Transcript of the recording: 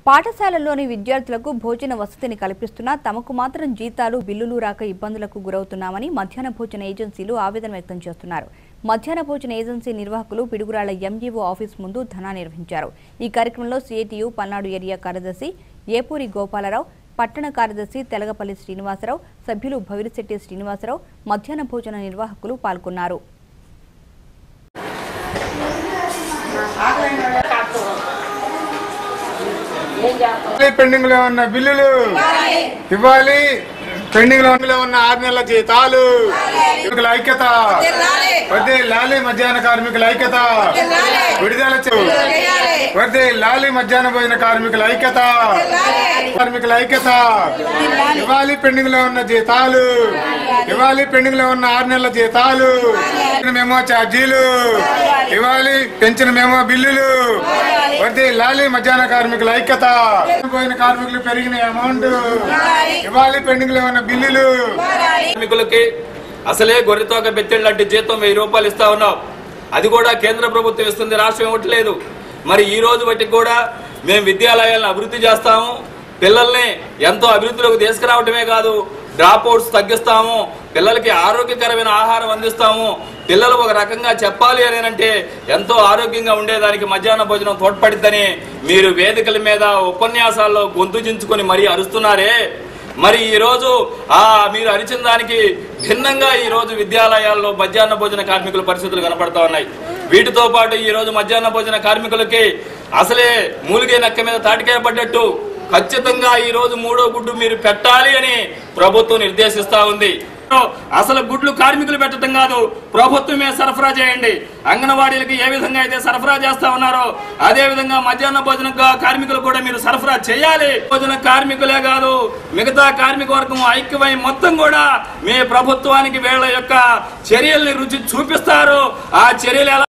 పాఠశాలల్లోని విద్యార్థులకు భోజన వసతిని కల్పిస్తున్నా తమకు మాత్రం జీతాలు బిల్లులు రాక ఇబ్బందులకు గురవుతున్నామని మధ్యాహ్న భోజన ఏజెన్సీలు ఆవేదన వ్యక్తం చేస్తున్నారు మధ్యాహ్న భోజన ఏజెన్సీ నిర్వాహకులు పిడుగురాళ్ల ఎంజీఓ ఆఫీస్ ముందు ధర్నా నిర్వహించారు ఈ కార్యక్రమంలో సిఐటియు పల్నాడు ఏరియా కార్యదర్శి ఏపూరి గోపాలరావు పట్టణ కార్యదర్శి తెలగపల్లి శ్రీనివాసరావు సభ్యులు భవిరిశెట్టి శ్రీనివాసరావు మధ్యాహ్న భోజన నిర్వాహకులు పాల్గొన్నారు పెండింగ్ లో ఉన్న బిల్లులు ఇవ్వాలి పెండింగ్ లో ఉన్న ఆరు నెలల జీతాలు కార్మికుల ఐక్యత వర్దే లాలి మధ్యాహ్న కార్మికుల ఐక్యత విడుదల చే- వర్దే లాలి మధ్యాహ్న భోజన కార్మికుల ఐక్యత కార్మికుల ఐక్యత ఇవ్వాలి పెండింగ్ లో ఉన్న జీతాలు ఇవ్వాలి పెండింగ్ లో ఉన్న ఆరు నెలల జీతాలు పెంచిన మెమో ఛార్జీలు ఇవ్వాలి పెంచిన మెమో బిల్లులు వర్దే లాలి మధ్యాహ్న కార్మికుల ఐక్యత పోయిన కార్మికులు పెరిగిన అమౌంట్ ఇవ్వాలి పెండింగ్ లో ఉన్న బిల్లులు కార్మికులకి అసలే గొర్రెతోక బెత్తెళ్ళ లాంటి జీతం వెయ్యి రూపాయలు ఇస్తా ఉన్నాం అది కూడా కేంద్ర ప్రభుత్వం ఇస్తుంది రాష్ట్రం ఇవ్వట్లేదు మరి ఈ రోజు బట్టి కూడా మేము విద్యాలయాలను అభివృద్ధి చేస్తాము పిల్లల్ని ఎంతో అభివృద్ధిలోకి తీసుకురావటమే కాదు డ్రాప్ అవుట్స్ తగ్గిస్తాము పిల్లలకి ఆరోగ్యకరమైన ఆహారం అందిస్తాము పిల్లలు ఒక రకంగా చెప్పాలి అని అంటే ఎంతో ఆరోగ్యంగా ఉండేదానికి మధ్యాహ్న భోజనం తోడ్పడిద్దని మీరు వేదికల మీద ఉపన్యాసాల్లో గొంతు చించుకొని మరీ అరుస్తున్నారే మరి ఈ రోజు ఆ మీరు అరిచిన దానికి భిన్నంగా ఈ రోజు విద్యాలయాల్లో మధ్యాహ్న భోజన కార్మికుల పరిస్థితులు కనపడతా ఉన్నాయి వీటితో పాటు ఈ రోజు మధ్యాహ్న భోజన కార్మికులకి అసలే మూలిగే నక్క మీద తాటికాయ పడ్డట్టు ఖచ్చితంగా ఈ రోజు మూడో గుడ్డు మీరు పెట్టాలి అని ప్రభుత్వం నిర్దేశిస్తా ఉంది అసలు గుడ్లు కార్మికులు పెట్టడం కాదు ప్రభుత్వమే సరఫరా చేయండి అంగన్వాడీలకి ఏ విధంగా అయితే సరఫరా చేస్తా ఉన్నారో అదే విధంగా మధ్యాహ్న భోజన కా- కార్మికులు కూడా మీరు సరఫరా చేయాలి భోజన కార్మికులే కాదు మిగతా కార్మిక వర్గం ఐక్యమై మొత్తం కూడా మీ ప్రభుత్వానికి వీళ్ళ యొక్క చర్యల్ని రుచి చూపిస్తారు ఆ చర్యలు ఎలా